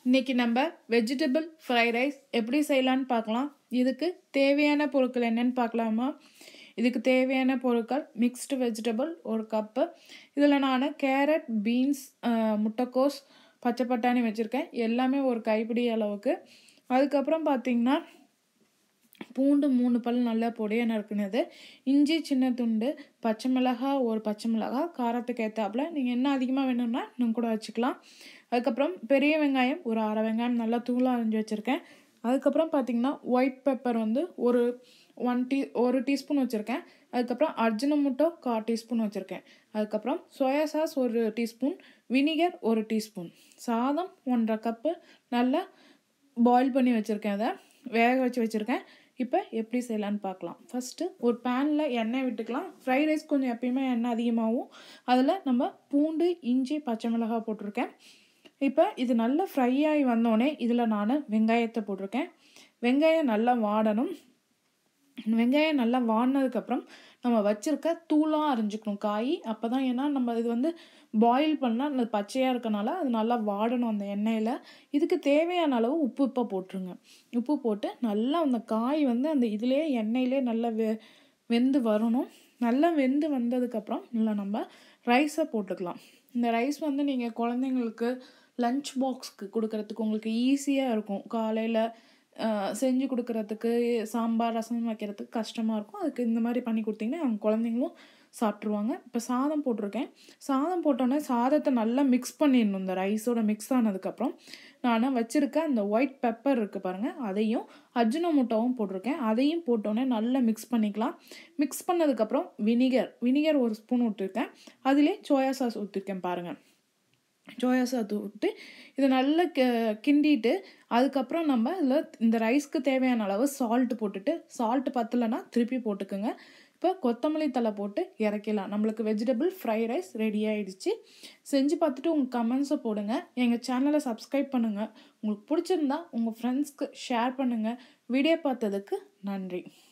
இன்னைக்கு நம்ம vegetable fried rice எப்படி செய்யலான்னு பார்க்கலாம் இதுக்கு தேவையான பொருட்கள் என்னன்னு பார்க்கலாமா இதுக்கு தேவையான பொருட்கள் மிக்ஸ்டு வெஜிடபிள் ஒரு கப்பு இதில் நான் கேரட் பீன்ஸ் முட்டைக்கோஸ் பச்சை பட்டாணி வச்சுருக்கேன் எல்லாமே ஒரு கைப்பிடி அளவுக்கு அதுக்கப்புறம் பார்த்திங்கன்னா பூண்டு மூணு பல் நல்லா பொடியாக நறுக்குனது இஞ்சி சின்ன துண்டு பச்சை மிளகாய் ஒரு பச்சை மிளகாய் காரத்துக்கு ஏற்றாப்புல நீங்கள் என்ன அதிகமாக வேணும்னா இன்னும் கூட வச்சுக்கலாம் அதுக்கப்புறம் பெரிய வெங்காயம் ஒரு அரை வெங்காயம் நல்லா தூளாக அரைஞ்சி வச்சுருக்கேன் அதுக்கப்புறம் பார்த்திங்கன்னா ஒயிட் பெப்பர் வந்து ஒரு ஒன் டீ ஒரு டீஸ்பூன் வச்சுருக்கேன் அதுக்கப்புறம் அர்ஜுனமுட்டோ கால் டீஸ்பூன் வச்சுருக்கேன் அதுக்கப்புறம் சோயா சாஸ் ஒரு டீஸ்பூன் வினிகர் ஒரு டீஸ்பூன் சாதம் ஒன்றரை கப்பு நல்லா பாயில் பண்ணி வச்சுருக்கேன் அதை வேக வச்சு வச்சுருக்கேன் இப்போ எப்படி செய்யலான்னு பார்க்கலாம் ஃபஸ்ட்டு ஒரு பேனில் எண்ணெய் விட்டுக்கலாம் ஃப்ரைட் ரைஸ் கொஞ்சம் எப்பயுமே எண்ணெய் அதிகமாகும் அதில் நம்ம பூண்டு இஞ்சி பச்சை மிளகாய் போட்டிருக்கேன் இப்போ இது நல்லா ஃப்ரை ஆகி வந்தோடனே இதில் நான் வெங்காயத்தை போட்டிருக்கேன் வெங்காயம் நல்லா வாடணும் வெங்காயம் நல்லா வாடினதுக்கப்புறம் நம்ம வச்சுருக்க தூளாக அரிஞ்சுக்கணும் காய் அப்போ தான் ஏன்னா நம்ம இது வந்து பாயில் பண்ணால் அந்த பச்சையாக இருக்கனால அது நல்லா வாடணும் அந்த எண்ணெயில் இதுக்கு தேவையான அளவு உப்பு இப்போ போட்டுருங்க உப்பு போட்டு நல்லா அந்த காய் வந்து அந்த இதிலே எண்ணெயிலே நல்லா வெ வெந்து வரணும் நல்லா வெந்து வந்ததுக்கப்புறம் இல்லை நம்ம ரைஸை போட்டுக்கலாம் இந்த ரைஸ் வந்து நீங்கள் குழந்தைங்களுக்கு லஞ்ச் பாக்ஸ்க்கு கொடுக்கறதுக்கு உங்களுக்கு ஈஸியாக இருக்கும் காலையில் செஞ்சு கொடுக்குறதுக்கு சாம்பார் ரசம் வைக்கிறதுக்கு கஷ்டமாக இருக்கும் அதுக்கு இந்த மாதிரி பண்ணி கொடுத்தீங்கன்னா அவங்க குழந்தைங்களும் சாப்பிட்ருவாங்க இப்போ சாதம் போட்டிருக்கேன் சாதம் போட்டோன்னே சாதத்தை நல்லா மிக்ஸ் பண்ணிடணும் இந்த ரைஸோட மிக்ஸ் ஆனதுக்கப்புறம் நான் வச்சுருக்க அந்த ஒயிட் பெப்பர் இருக்குது பாருங்கள் அதையும் அஜினோமோட்டோவும் போட்டிருக்கேன் அதையும் போட்டோன்னே நல்லா மிக்ஸ் பண்ணிக்கலாம் மிக்ஸ் பண்ணதுக்கப்புறம் வினிகர் வினிகர் ஒரு ஸ்பூன் விட்டுருக்கேன் அதிலே சோயா சாஸ் ஊற்றிருக்கேன் பாருங்கள் சோயா சாஸ் விட்டு இதை நல்லா க கிண்டிட்டு அதுக்கப்புறம் நம்ம இதில் இந்த ரைஸ்க்கு தேவையான அளவு சால்ட்டு போட்டுட்டு சால்ட்டு பத்தலைன்னா திருப்பி போட்டுக்கோங்க இப்போ கொத்தமல்லி தலை போட்டு இறக்கிடலாம் நம்மளுக்கு வெஜிடபிள் ஃப்ரை ரைஸ் ரெடி ஆகிடுச்சு செஞ்சு பார்த்துட்டு உங்கள் கமெண்ட்ஸை போடுங்க எங்கள் சேனலை சப்ஸ்கிரைப் பண்ணுங்கள் உங்களுக்கு பிடிச்சிருந்தா உங்கள் ஃப்ரெண்ட்ஸ்க்கு ஷேர் பண்ணுங்கள் வீடியோ பார்த்ததுக்கு நன்றி